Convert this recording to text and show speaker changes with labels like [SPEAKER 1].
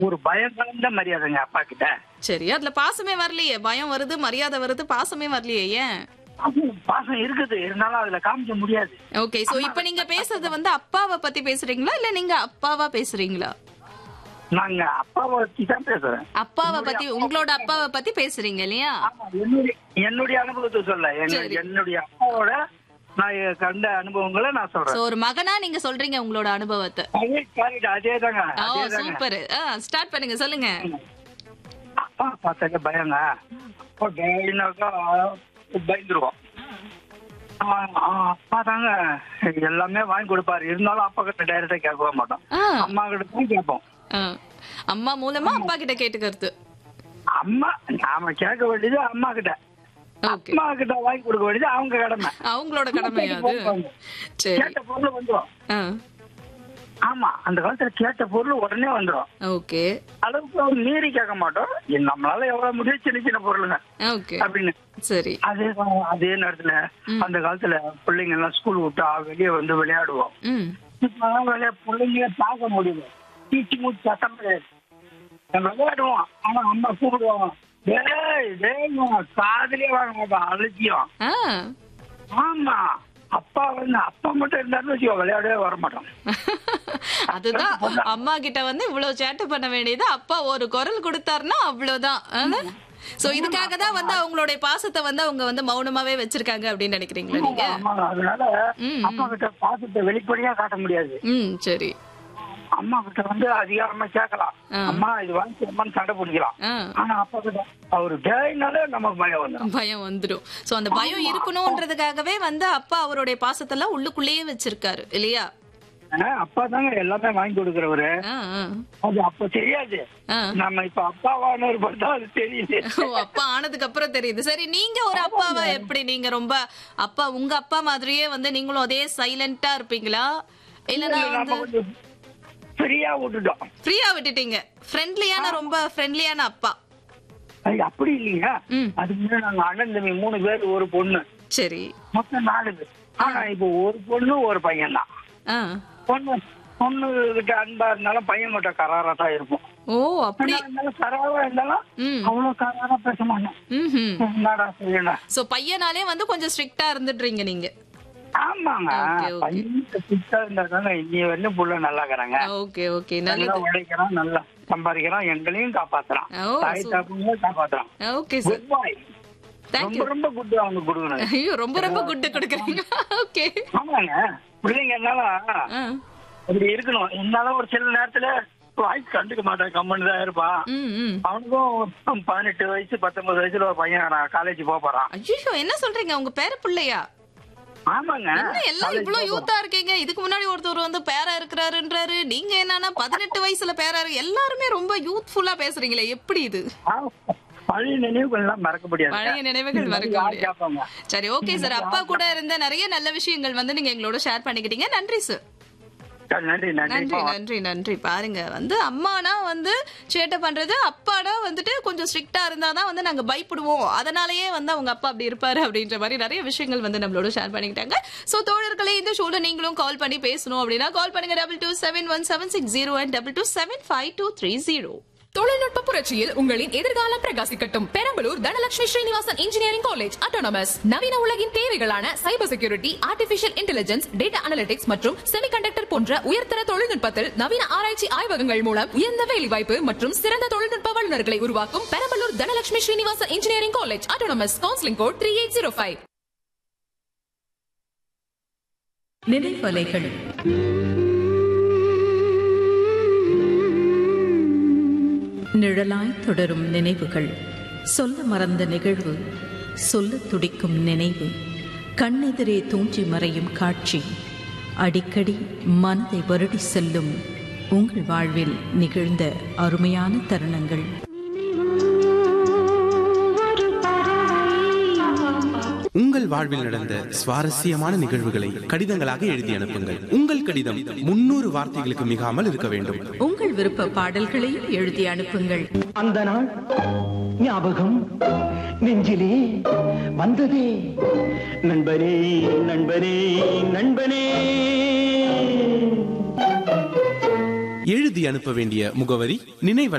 [SPEAKER 1] ஒரு பயம் கலந்த மரியாதைங்க அப்பா கிட்ட
[SPEAKER 2] சரி அதுல பாசமே வரலையே பயம் வருது மரியாதை வருது பாசமே வரலையே ஏன்
[SPEAKER 1] அது பாசம் இருக்குது இருந்தாலும் அதுல காமிக்க முடியாது
[SPEAKER 2] ஓகே சோ இப்ப நீங்க பேசுறது வந்து அப்பாவை பத்தி பேசுறீங்களா இல்ல நீங்க அப்பாவா பேசுறீங்களா
[SPEAKER 1] நாங்க அப்பாவை வச்சு தான் பேசுறேன்
[SPEAKER 2] அப்பாவை பத்தி உங்களோட அப்பாவை பத்தி பேசுறீங்க இல்லையா
[SPEAKER 1] ஆமா என்னுடைய என்னுடைய அனுபவத்தை சொல்ல என்ன-
[SPEAKER 2] சரி.
[SPEAKER 1] என்னுடைய அப்பாவோட நான் கண்ட அனுபவங்களை நான் சொல்றேன்
[SPEAKER 2] சோ ஒரு மகனா நீங்க சொல்றீங்க உங்களோட அனுபவத்தை
[SPEAKER 1] அதே correct, அதே தாங்க
[SPEAKER 2] ஓ
[SPEAKER 1] அதே தாங்க
[SPEAKER 2] சூப்பர் ஸ்டார்ட் பண்ணுங்க சொல்லுங்க
[SPEAKER 1] அப்பா பார்த்தாக்க பயங்க அப்பா பயனாக்கா பயந்துருவோம் ஆ, ஆ, அப்பா தாங்க எல்லாமே வாங்கி கொடுப்பாரு இருந்தாலும் அப்பா கிட்ட டைரக்டா கேட்கவே மாட்டோம்
[SPEAKER 2] ஆ,
[SPEAKER 1] அம்மா கிட்ட தான் கேட்போம்
[SPEAKER 2] ஆ. அம்மா மூலமா அப்பா கிட்ட கேட்டுக்கிறது
[SPEAKER 1] அம்மா நாம கேட்க வேண்டியது அம்மா கிட்ட
[SPEAKER 2] ஓகே
[SPEAKER 1] அம்மா கிட்ட வாங்கி கொடுக்க வேண்டியது அவங்க கடமை
[SPEAKER 2] அவங்களோட கடமையா அது சரி
[SPEAKER 1] கேட்ட பொருள் வந்துடும்
[SPEAKER 2] ஆ,
[SPEAKER 1] ஆமா அந்த காலத்துல கேட்ட பொருள் உடனே வந்துடும்
[SPEAKER 2] ஓகே
[SPEAKER 1] அளவுக்கு மீறி கேட்க மாட்டோம் நம்மளால எவ்வளவு முடியும் சின்ன சின்ன பொருளுங்க
[SPEAKER 2] ஓகே
[SPEAKER 1] அப்படின்னு
[SPEAKER 2] சரி
[SPEAKER 1] அதே தான் அதே நேரத்துல அந்த காலத்துல பிள்ளைங்க எல்லாம் ஸ்கூல் விட்டா வெளியே வந்து விளையாடுவோம்
[SPEAKER 2] ம்
[SPEAKER 1] இப்ப விளையா பிள்ளைங்க பார்க்க முடியல தீச்சி மூச்சு சத்தம் கிடையாது நம்ம விளையாடுவோம் ஆனா அம்மா கூப்பிடுவாங்க டேய் டேய் காதலே வாங்க மாட்டோம் அலட்சியம்
[SPEAKER 2] ஆ
[SPEAKER 1] ஆமா அப்பா வந்து அப்பா மட்டும் இருந்தாருன்னு வச்சுக்கோ விளையாடவே வர மாட்டோம்
[SPEAKER 2] அதுதான் அம்மா கிட்ட வந்து இவ்வளவு சேட்டை பண்ண வேண்டியது அப்பா ஒரு குரல் கொடுத்தாருன்னா அவ்வளவுதான் சோ இதுக்காக தான் வந்து அவங்களுடைய பாசத்தை வந்து அவங்க வந்து மௌனமாவே வச்சிருக்காங்க அப்படின்னு நினைக்கிறீங்களா நீங்க
[SPEAKER 1] ஆமா அதனால
[SPEAKER 2] ம்,
[SPEAKER 1] அப்பா கிட்ட பாசத்தை வெளிப்படையா காட்ட முடியாது
[SPEAKER 2] ம் சரி
[SPEAKER 1] அம்மா கிட்ட வந்து அதிகாரமா கேட்கலாம்
[SPEAKER 2] ஆ.
[SPEAKER 1] அம்மா இது வாங்கிக்கிறோமான்னு சண்டை பிடிக்கலாம்
[SPEAKER 2] ஆ
[SPEAKER 1] ஆனா அப்பா கிட்ட அவரு டேய்னாலே நமக்கு பயம் வந்துடும்
[SPEAKER 2] பயம் வந்துடும் சோ அந்த பயம் இருக்கணும்ன்றதுக்காகவே வந்து அப்பா அவருடைய பாசத்தெல்லாம் உள்ளுக்குள்ளேயே வச்சிருக்காரு இல்லையா
[SPEAKER 1] அப்பா தாங்க எல்லாமே வாங்கி கொடுக்கறவரு
[SPEAKER 2] ஆ, ஆ,
[SPEAKER 1] அது அப்ப தெரியாது
[SPEAKER 2] ஆ.
[SPEAKER 1] நம்ம இப்ப அப்பாவானவர் பார்த்தா அது தெரியுது
[SPEAKER 2] ஓ, அப்பா ஆனதுக்கு அப்புறம் தெரியுது சரி நீங்க ஒரு அப்பாவா எப்படி நீங்க ரொம்ப அப்பா உங்க அப்பா மாதிரியே வந்து நீங்களும் அதே சைலண்டா இருப்பீங்களா இல்லனா
[SPEAKER 1] நம்ம
[SPEAKER 2] வந்து
[SPEAKER 1] கொஞ்சம் ஃப்ரீயா விட்டுட்டோம்
[SPEAKER 2] ஃப்ரீயா விட்டுட்டீங்க ஃப்ரெண்ட்லியான ரொம்ப ஃப்ரெண்ட்லியான அப்பா
[SPEAKER 1] அது அப்படி இல்லைங்க
[SPEAKER 2] ம்
[SPEAKER 1] அதுக்கு முன்னாடி நாங்க அண்ணன் தம்பி மூணு பேர் ஒரு பொண்ணு
[SPEAKER 2] சரி
[SPEAKER 1] மொத்தம் நாலு பேர் ஆனா இப்போ ஒரு பொண்ணு ஒரு பையன் தான்
[SPEAKER 2] ஆ
[SPEAKER 1] பொண்ணு பொண்ணு கிட்ட அன்பா இருந்தாலும் பையன் கிட்ட கராரா தான் இருக்கும்
[SPEAKER 2] ஓ அப்படி
[SPEAKER 1] அண்ணா இருந்தாலும் கராரா இருந்தாலும்
[SPEAKER 2] ம்
[SPEAKER 1] அவ்வளவு கராரா பேச மாட்டேன்
[SPEAKER 2] ம்
[SPEAKER 1] என்னடா செய்யணும்
[SPEAKER 2] சோ பையனாலே வந்து கொஞ்சம் ஸ்ட்ரிக்ட்டா இருந்துடுறீங்க நீங்க
[SPEAKER 1] ஆமாங்க
[SPEAKER 2] Okay, okay.
[SPEAKER 1] பையன் சித்தா இருந்தா தானே இன்னி வரலும் புள்ள நல்லா இருக்கிறாங்க
[SPEAKER 2] ஓகே ஓகே
[SPEAKER 1] நல்லா
[SPEAKER 2] நல்லது
[SPEAKER 1] உழைக்கிறான் நல்லா சம்பாதிக்கிறான் எங்களையும் காப்பாத்துறான்
[SPEAKER 2] ஓ
[SPEAKER 1] தாய் தாப்பையும் காப்பாத்துறான்
[SPEAKER 2] okay sir
[SPEAKER 1] good bye
[SPEAKER 2] thank you
[SPEAKER 1] ரொம்ப ரொம்ப குட் அவனுக்கு கொடுக்கணும்
[SPEAKER 2] ஐயோ ரொம்ப ரொம்ப குட் கொடுக்குறீங்க ஓகே
[SPEAKER 1] ஆமாங்க பிள்ளைங்க என்னாலும் அப்படி இருக்கணும் என்னால ஒரு சில நேரத்துல வாய்ஸ் கண்டுக்க மாட்டான் கம்மன் தான் இருப்பான்
[SPEAKER 2] ம் ம்
[SPEAKER 1] அவனுக்கும் பதினெட்டு வயசு பத்தொன்பது வயசுல ஒரு பையன் காலேஜ் போறான்
[SPEAKER 2] ஐயோ என்ன சொல்றீங்க உங்க பேர பிள்ளையா
[SPEAKER 1] ஆமாங்க
[SPEAKER 2] என்ன எல்லாம் இவ்வளவு யூத்தா இருக்கீங்க இதுக்கு முன்னாடி ஒருத்தர் வந்து பேரா இருக்கிறாருன்றாரு நீங்க என்னன்னா பதினெட்டு வயசுல பேரா இருக்கு எல்லாருமே ரொம்ப யூத்ஃபுல்லா பேசுறீங்களே எப்படி இது
[SPEAKER 1] ஆ, பழைய நினைவுகள் எல்லாம் மறக்க முடியாது
[SPEAKER 2] பழைய நினைவுகள் மறக்க
[SPEAKER 1] யார்
[SPEAKER 2] முடியாது
[SPEAKER 1] கேட்பாங்க
[SPEAKER 2] சரி ஓகே சார் அப்பா கூட இருந்த நிறைய நல்ல விஷயங்கள் வந்து நீங்க எங்களோட ஷேர் பண்ணிக்கிட்டீங்க நன்றி சார்
[SPEAKER 1] சரி, நன்றி நன்றி
[SPEAKER 2] நன்றி நன்றி நன்றி பாருங்க வந்து அம்மானா வந்து சேட்டை பண்றது அப்பாடா வந்துட்டு கொஞ்சம் ஸ்ட்ரிக்டா இருந்தாதான் வந்து நாங்க பயப்படுவோம் அதனாலயே வந்து அவங்க அப்பா அப்படி இருப்பாரு அப்படின்ற மாதிரி நிறைய விஷயங்கள் வந்து நம்மளோட ஷேர் பண்ணிக்கிட்டாங்க சோ தோழர்களே இந்த ஷோல நீங்களும் கால் பண்ணி பேசணும் அப்படின்னா கால் பண்ணுங்க double two seven one seven six zero and double two seven five two three zero
[SPEAKER 3] தொழில்நுட்ப புரட்சியில் உங்களின் எதிர்காலம் பிரகாசிக்கட்டும் Perambalur Dhanalakshmi Srinivasan engineering college autonomous நவீன உலகின் தேவைகளான cyber security artificial intelligence data analytics மற்றும் செமிகண்டக்டர் போன்ற உயர்தர தொழில்நுட்பத்தில் நவீன ஆராய்ச்சி ஆய்வகங்கள் மூலம் உயர்ந்த வேலைவாய்ப்பு மற்றும் சிறந்த தொழில்நுட்ப வல்லுநர்களை உருவாக்கும் Perambalur Dhanalakshmi Srinivasan engineering college autonomous counselling code three eight zero five
[SPEAKER 4] நினைவலைகள் நிழலாய் தொடரும் நினைவுகள் சொல்ல மறந்த நிகழ்வு சொல்லத் துடிக்கும் நினைவு கண்ணெதிரே தூஞ்சி மறையும் காட்சி அடிக்கடி மனதை வருடி செல்லும் உங்கள் வாழ்வில் நிகழ்ந்த அருமையான தருணங்கள்
[SPEAKER 5] உங்கள் வாழ்வில் நடந்த சுவாரஸ்யமான நிகழ்வுகளை கடிதங்களாக எழுதி அனுப்புங்கள் உங்கள் கடிதம் முன்னூறு வார்த்தைகளுக்கு மிகாமல் இருக்க வேண்டும்
[SPEAKER 4] உங்கள் விருப்ப பாடல்களையும் எழுதி அனுப்புங்கள்
[SPEAKER 6] அந்த நாள் ஞாபகம் நெஞ்சிலே வந்ததே நண்பனே நண்பனே நண்பனே
[SPEAKER 5] எழுதி அனுப்ப வேண்டிய முகவரி நினைவலை